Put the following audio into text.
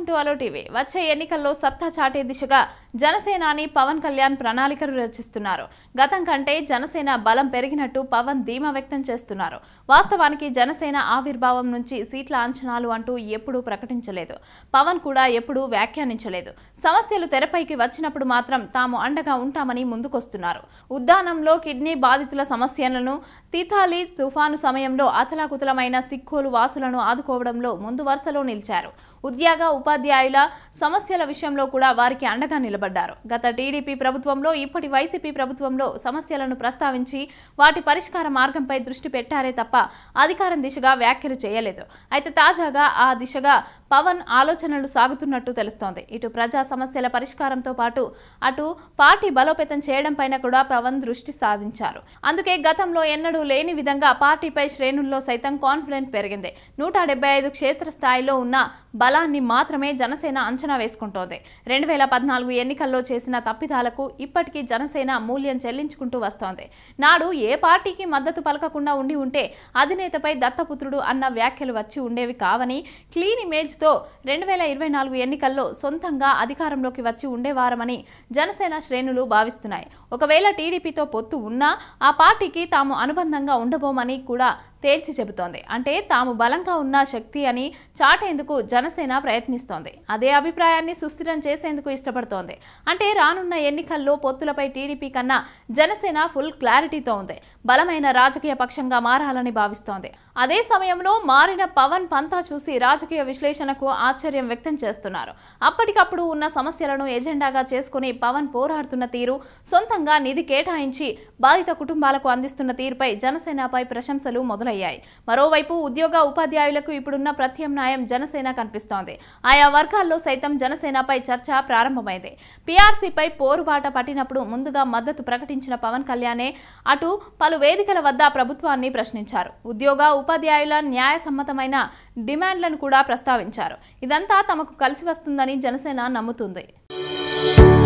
to allow TV వచ్చే ఎన్నికల్లో సత్తా చాటే దిశగా జనసేనాని పవన్ కళ్యాణ్ ప్రణాళికలు రచిస్తున్నారు గతం కంటే జనసేన బలం పెరిగినట్టు పవన్ ధీమా వ్యక్తం చేస్తున్నారు వాస్తవానికి జనసేన ఆవిర్భావం నుంచి సీట్ల అంచనాలు అంటూ ఎప్పుడూ ప్రకటించలేదు పవన్ కూడా ఎప్పుడూ వ్యాఖ్యానించలేదు సమస్యలు తెరపైకి వచ్చినప్పుడు మాత్రం తాము అండగా ఉంటామని ముందుకొస్తున్నారు ఉద్దానంలో కిడ్నీ బాధితుల సమస్యలను తీతాలి తుఫాను సమయంలో అతలాకుతలమైన సిక్కోలు వాసులను ఆదుకోవడంలో ముందు వరుసలో నిలిచారు ఉద్యోగ ఉపాధ్యాయుల సమస్యల విషయంలో కూడా వారికి అండగా నిలబడ్డారు గత టీడీపీ ప్రభుత్వంలో ఇప్పటి వైసీపీ ప్రభుత్వంలో సమస్యలను ప్రస్తావించి వాటి పరిష్కార మార్గంపై దృష్టి పెట్టారే తప్ప అధికారం దిశగా వ్యాఖ్యలు చేయలేదు అయితే తాజాగా ఆ దిశగా పవన్ ఆలోచనలు సాగుతున్నట్టు తెలుస్తోంది ఇటు ప్రజా సమస్యల పరిష్కారంతో పాటు అటు పార్టీ బలోపేతం చేయడం పైన కూడా పవన్ దృష్టి సాధించారు అందుకే గతంలో ఎన్నడూ లేని విధంగా పార్టీపై శ్రేణుల్లో సైతం కాన్ఫిడెంట్ పెరిగింది నూట డెబ్బై ఐదు క్షేత్రస్థాయిలో ఉన్న బలాన్ని మాత్రమే జనసేన అంచనా వేసుకుంటోంది రెండు వేల పద్నాలుగు ఎన్నికల్లో చేసిన తప్పిదాలకు ఇప్పటికీ జనసేన మూల్యం చెల్లించుకుంటూ వస్తోంది నాడు ఏ పార్టీకి మద్దతు పలకకుండా ఉండి ఉంటే అధినేతపై దత్తపుత్రుడు అన్న వ్యాఖ్యలు వచ్చి ఉండేవి కావని క్లీన్ ఇమేజ్తో రెండు వేల ఇరవై నాలుగు ఎన్నికల్లో సొంతంగా అధికారంలోకి వచ్చి ఉండేవారమని జనసేన శ్రేణులు భావిస్తున్నాయి ఒకవేళ టీడీపీతో పొత్తు ఉన్నా ఆ పార్టీకి తాము అనుబంధంగా ఉండబోమని కూడా తేల్చి చెబుతోంది అంటే తాము బలంగా ఉన్న శక్తి అని చాటేందుకు జనసేన ప్రయత్నిస్తోంది అదే అభిప్రాయాన్ని సుస్థిరం చేసేందుకు ఇష్టపడుతోంది అంటే రానున్న ఎన్నికల్లో పొత్తులపై టీడీపీ కన్నా జనసేన ఫుల్ క్లారిటీతో ఉంది బలమైన రాజకీయ పక్షంగా మారాలని భావిస్తోంది అదే సమయంలో మారిన పవన్ పంతా చూసి రాజకీయ విశ్లేషణకు ఆశ్చర్యం వ్యక్తం చేస్తున్నారు అప్పటికప్పుడు ఉన్న సమస్యలను ఎజెండాగా చేసుకుని పవన్ పోరాడుతున్న తీరు సొంతంగా నిధి కేటాయించి బాధిత కుటుంబాలకు అందిస్తున్న తీరుపై జనసేనపై ప్రశంసలు మొదలయ్యాయి మరోవైపు ఉద్యోగ ఉపాధ్యాయులకు ఇప్పుడున్న ప్రత్యామ్నాయం జనసేన కనిపిస్తోంది ఆయా వర్గాల్లో సైతం జనసేనపై చర్చ ప్రారంభమైంది పీఆర్సీపై పోరుబాట పట్టినప్పుడు ముందుగా మద్దతు ప్రకటించిన పవన్ కళ్యాణే అటు పలు వేదికల వద్ద ప్రభుత్వాన్ని ప్రశ్నించారు ఉద్యోగ ఉపాధ్యాయుల న్యాయసమ్మతమైన డిమాండ్లను కూడా ప్రస్తావించారు ఇదంతా తమకు కలిసి వస్తుందని జనసేన నమ్ముతుంది